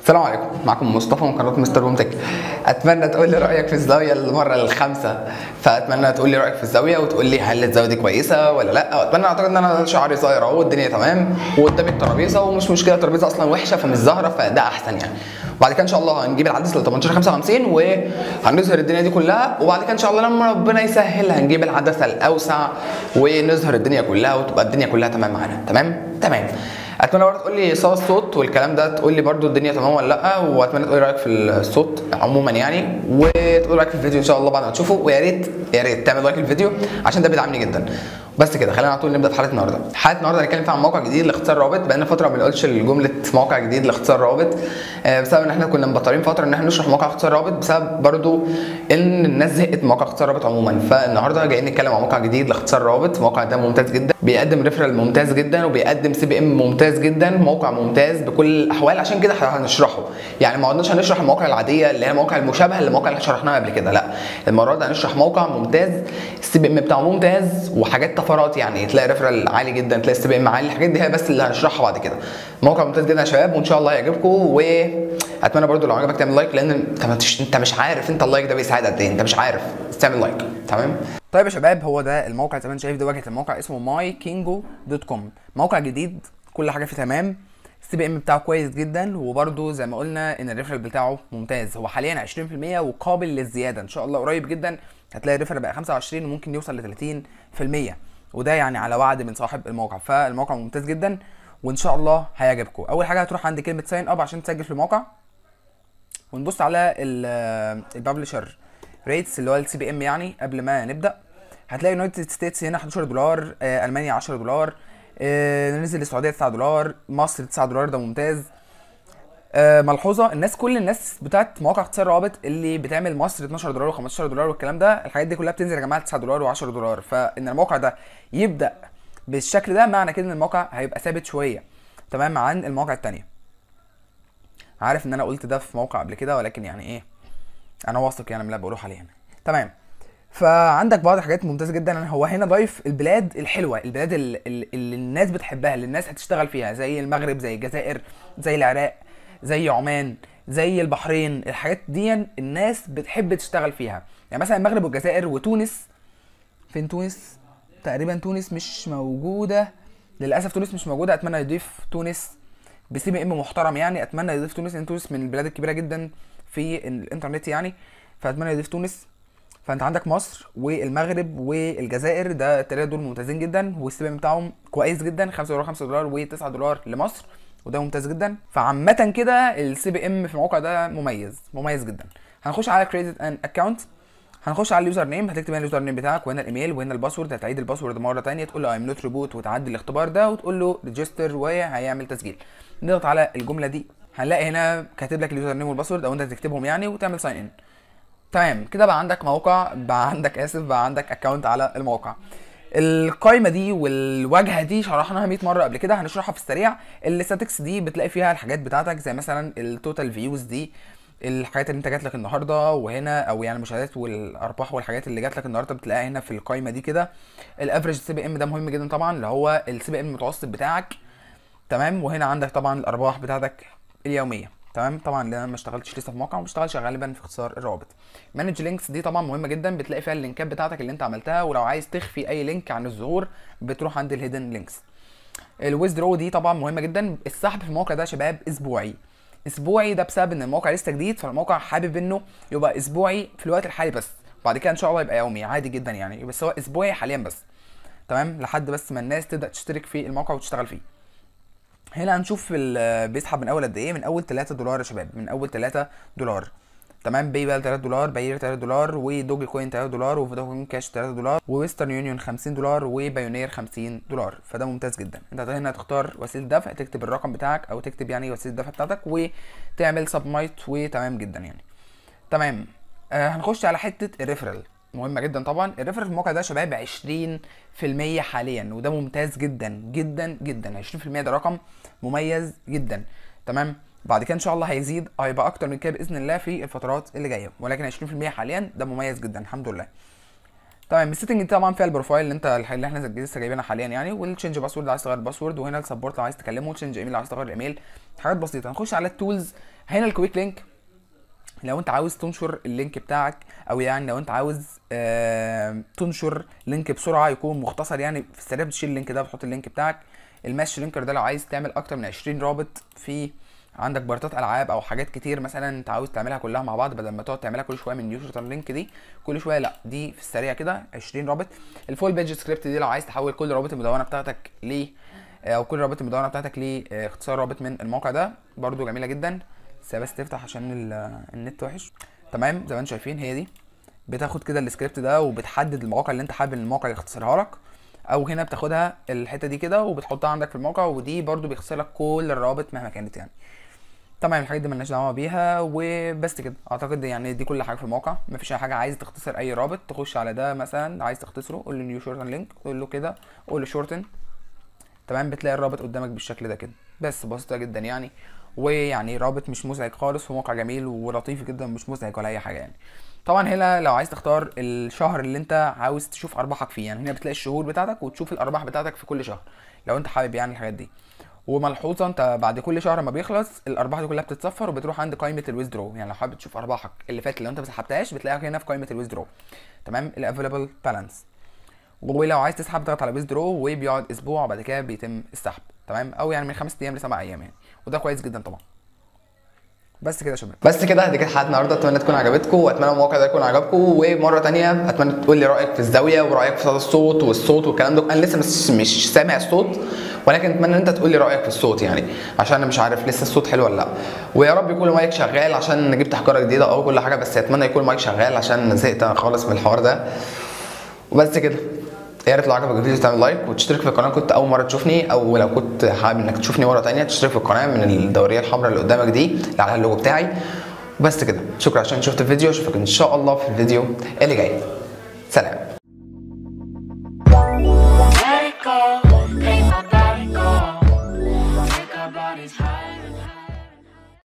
السلام عليكم معكم مصطفى من قناه مستر بومتك اتمنى تقول لي رايك في الزاويه المره الخامسه فاتمنى تقول لي رايك في الزاويه وتقول لي هل الزاويه دي كويسه ولا لا اتمنى اعتقد ان انا شعري صاير اهو والدنيا تمام وقدامي الترابيزه ومش مشكله الترابيزه اصلا وحشه فمش ظاهره فده احسن يعني وبعد كده ان شاء الله هنجيب العدسه ل 18 55 وهنظهر الدنيا دي كلها وبعد كده ان شاء الله لما ربنا يسهل هنجيب العدسه الاوسع ونظهر الدنيا كلها وتبقى الدنيا كلها تمام معانا تمام تمام اتمنى برضه تقول لي صوت الصوت والكلام ده تقول لي برضه الدنيا تمام ولا لا واتمنى تقول لي رايك في الصوت عموما يعني وتقول رايك في الفيديو ان شاء الله بعد ما تشوفه ويا ريت يا ريت تعمل لايك للفيديو عشان ده بيدعمني جدا بس كده خلينا على طول نبدا في حلقه النهارده حلقه النهارده هنتكلم فيها عن موقع جديد لاختصار رابط بقالنا فتره ما بنقولش جمله موقع جديد لاختصار رابط آه، بسبب ان احنا كنا مبطلين فتره ان احنا نشرح موقع اختصار رابط بسبب برضو ان الناس زهقت من موقع اختصار رابط عموما فالنهارده جايين نتكلم عن موقع جديد لاختصار رابط الموقع ده ممتاز جدا بيقدم ريفرال ممتاز جدا وبيقدم سي بي ام ممتاز جدا موقع ممتاز بكل الاحوال عشان كده احنا هنشرحه يعني ما قعدناش هنشرح المواقع العاديه اللي هي المواقع المشابهه للمواقع اللي شرحناها قبل كده لا المره دي هنشرح موقع ممتاز السي بي ام بتاعه ممتاز وحاجات طفرات يعني تلاقي ريفرال عالي جدا تلاقي السي بي ام عالي الحاجات دي هي بس اللي هنشرحها بعد كده موقع ممتاز جدا يا شباب وان شاء الله هيعجبكم واتمنى برضو لو عجبك تعمل لايك لان انت ما تش... انت مش عارف انت اللايك ده بيساعد قد ايه انت مش عارف بس تعمل لايك تمام طيب يا شباب هو ده الموقع زي ما انت شايف ده واجهه الموقع اسمه mykingo.com موقع جديد كل حاجه فيه تمام السي بي ام بتاعه كويس جدا وبرده زي ما قلنا ان الريفرال بتاعه ممتاز هو حاليا 20% وقابل للزياده ان شاء الله قريب جدا هتلاقي الريفرال بقى 25 وممكن يوصل ل 30% وده يعني على وعد من صاحب الموقع فالموقع ممتاز جدا وان شاء الله هيعجبكم اول حاجه هتروح عند كلمه ساين اب عشان تسجل في الموقع ونبص على الببلشر ريتس اللي هو السي بي ام يعني قبل ما نبدا هتلاقي يونايتد ستيتس هنا 11 دولار آه، المانيا 10 دولار آه، ننزل السعوديه 9 دولار مصر 9 دولار ده ممتاز آه، ملحوظه الناس كل الناس بتاعت مواقع اختصار روابط اللي بتعمل مصر 12 دولار و15 دولار والكلام ده الحاجات دي كلها بتنزل يا جماعه 9 دولار و10 دولار فان الموقع ده يبدا بالشكل ده معنى كده ان الموقع هيبقى ثابت شويه تمام عن المواقع التانية عارف ان انا قلت ده في موقع قبل كده ولكن يعني ايه انا واثق يعني من اللي بقوله حاليا تمام فعندك بعض الحاجات ممتازه جدا هو هنا ضايف البلاد الحلوه البلاد اللي, اللي الناس بتحبها اللي الناس هتشتغل فيها زي المغرب زي الجزائر زي العراق زي عمان زي البحرين الحاجات دي الناس بتحب تشتغل فيها يعني مثلا المغرب والجزائر وتونس فين تونس تقريبا تونس مش موجوده للاسف تونس مش موجوده اتمنى يضيف تونس بسي بي ام محترم يعني اتمنى يضيف تونس لان تونس من البلاد الكبيره جدا في الانترنت يعني فاتمنى يضيف تونس فانت عندك مصر والمغرب والجزائر ده التلاته دول ممتازين جدا والسي بي ام بتاعهم كويس جدا 5 دولار 5 دولار و9 دولار لمصر وده ممتاز جدا فعامة كده السي بي ام في الموقع ده مميز مميز جدا هنخش على كريدت ان اكونت هنخش على اليوزر نيم هتكتب هنا اليوزر نيم بتاعك وهنا الايميل وهنا الباسورد هتعيد الباسورد مره ثانيه تقول له ايم نوت ريبوت وتعدي الاختبار ده وتقول له ريجستر وهيعمل تسجيل نضغط على الجمله دي هنلاقي هنا كاتب لك اليوزر نيم والباسورد او انت تكتبهم يعني وتعمل ساين ان تمام كده بقى عندك موقع بقى عندك اسف بقى عندك اكونت على الموقع القايمه دي والواجهه دي شرحناها 100 مره قبل كده هنشرحها في السريع الاستاتكس دي بتلاقي فيها الحاجات بتاعتك زي مثلا التوتال فيوز دي الحاجات اللي انت جات لك النهارده وهنا او يعني المشاهدات والارباح والحاجات اللي جات لك النهارده بتلاقيها هنا في القايمه دي كده الافريج سي بي ام ده مهم جدا طبعا اللي هو السي بي ام المتوسط بتاعك تمام وهنا عندك طبعا الارباح بتاعتك اليوميه تمام طبعا لان انا ما اشتغلتش لسه في موقع وما اشتغلش غالبا في اختصار الروابط مانج لينكس دي طبعا مهمه جدا بتلاقي فيها اللينكات بتاعتك اللي انت عملتها ولو عايز تخفي اي لينك عن الظهور بتروح عند الهيدن لينكس الويزدرو دي طبعا مهمه جدا السحب في الموقع ده يا شباب اسبوعي اسبوعي ده بسبب ان الموقع لسه جديد فالموقع حابب انه يبقى اسبوعي في الوقت الحالي بس بعد كده ان شاء الله يبقى يومي عادي جدا يعني بس هو اسبوعي حاليا بس تمام لحد بس ما الناس تبدا تشترك في الموقع وتشتغل فيه هنا هنشوف بيسحب من اول قد ايه من اول 3 دولار يا شباب من اول 3 دولار تمام باي بال 3 دولار باير 3 دولار ودوجي كوين 3 دولار وفودافون كاش 3 دولار وويسترن يونيون 50 دولار وبايونير 50 دولار فده ممتاز جدا انت هنا تختار وسيله دفع تكتب الرقم بتاعك او تكتب يعني وسيله الدفع بتاعتك وتعمل سبمايت وتمام جدا يعني تمام آه هنخش على حته الريفرال مهمه جدا طبعا الريفرال في الموقع ده يا شباب 20% حاليا وده ممتاز جدا جدا جدا 20% ده رقم مميز جدا تمام بعد كده ان شاء الله هيزيد هيبقى اكتر من كده باذن الله في الفترات اللي جايه ولكن 20% حاليا ده مميز جدا الحمد لله تمام السيتنج دي طبعا فيها البروفايل اللي انت اللي احنا لسه جايبينها حاليا يعني والتشنج باسورد عايز تغير الباسورد وهنا السبورت لو عايز تكلمه تشنج ايميل لو عايز تغير الايميل حاجات بسيطه نخش على التولز هنا الكويك لينك لو انت عاوز تنشر اللينك بتاعك او يعني لو انت عاوز آه تنشر لينك بسرعه يكون مختصر يعني في السريع بتشيل اللينك ده بتحط اللينك بتاعك الماش لينكر ده لو عايز تعمل اكتر من 20 رابط في عندك بارتات العاب او حاجات كتير مثلا انت عاوز تعملها كلها مع بعض بدل ما تقعد تعملها كل شويه من يوزر لينك دي كل شويه لا دي في السريع كده 20 رابط الفول بيج سكريبت دي لو عايز تحول كل رابط المدونه بتاعتك ل او كل رابط المدونه بتاعتك لاختصار رابط من الموقع ده برده جميله جدا بس بس تفتح عشان النت وحش تمام زي ما انتم شايفين هي دي بتاخد كده السكريبت ده وبتحدد المواقع اللي انت حابب ان الموقع يختصرها لك او هنا بتاخدها الحته دي كده وبتحطها عندك في الموقع ودي برده بيختصر لك كل الروابط مهما كانت يعني تمام الحاجات دي ملناش دعوه بيها وبس كده اعتقد يعني دي كل حاجه في الموقع مفيش اي حاجه عايز تختصر اي رابط تخش على ده مثلا عايز تختصره قول له نيو شورتن لينك قول له كده قول له شورتن تمام بتلاقي الرابط قدامك بالشكل ده كده بس بسيطه جدا يعني ويعني رابط مش مزعج خالص وموقع جميل ولطيف جدا مش مزعج ولا اي حاجه يعني طبعا هنا لو عايز تختار الشهر اللي انت عاوز تشوف ارباحك فيه يعني هنا بتلاقي الشهور بتاعتك وتشوف الارباح بتاعتك في كل شهر لو انت حابب يعني الحاجات دي وملحوظه انت بعد كل شهر ما بيخلص الارباح دي كلها بتتصفر وبتروح عند قائمه الويزدرو يعني لو حابب تشوف ارباحك اللي فاتت لو انت ما سحبتهاش بتلاقيها هنا في قائمه الويزدرو تمام الافيلابل بالانس ولو عايز تسحب تضغط على ويزدرو وبيقعد اسبوع وبعد كده بيتم السحب تمام او يعني من خمس ايام لسبع ايام يعني وده كويس جدا طبعا بس كده يا شباب بس كده دي كانت حلقه النهارده اتمنى تكون عجبتكم واتمنى الموقع ده يكون عجبكم ومره تانية اتمنى تقول لي رايك في الزاويه ورايك في صوت الصوت والصوت والكلام ده انا لسه مش, مش سامع الصوت ولكن اتمنى ان انت تقول لي رايك في الصوت يعني عشان انا مش عارف لسه الصوت حلو ولا لا ويا رب يكون المايك شغال عشان جبت حجاره جديده او كل حاجه بس اتمنى يكون المايك شغال عشان زهقت خالص من الحوار ده وبس كده يا ريت لو عجبك الفيديو تعمل لايك وتشترك في القناه كنت اول مره تشوفني او لو كنت حابب انك تشوفني مره ثانيه تشترك في القناه من الدوريه الحمراء اللي قدامك دي اللي عليها اللوجو بتاعي بس كده شكرا عشان شفت الفيديو اشوفك ان شاء الله في الفيديو اللي جاي سلام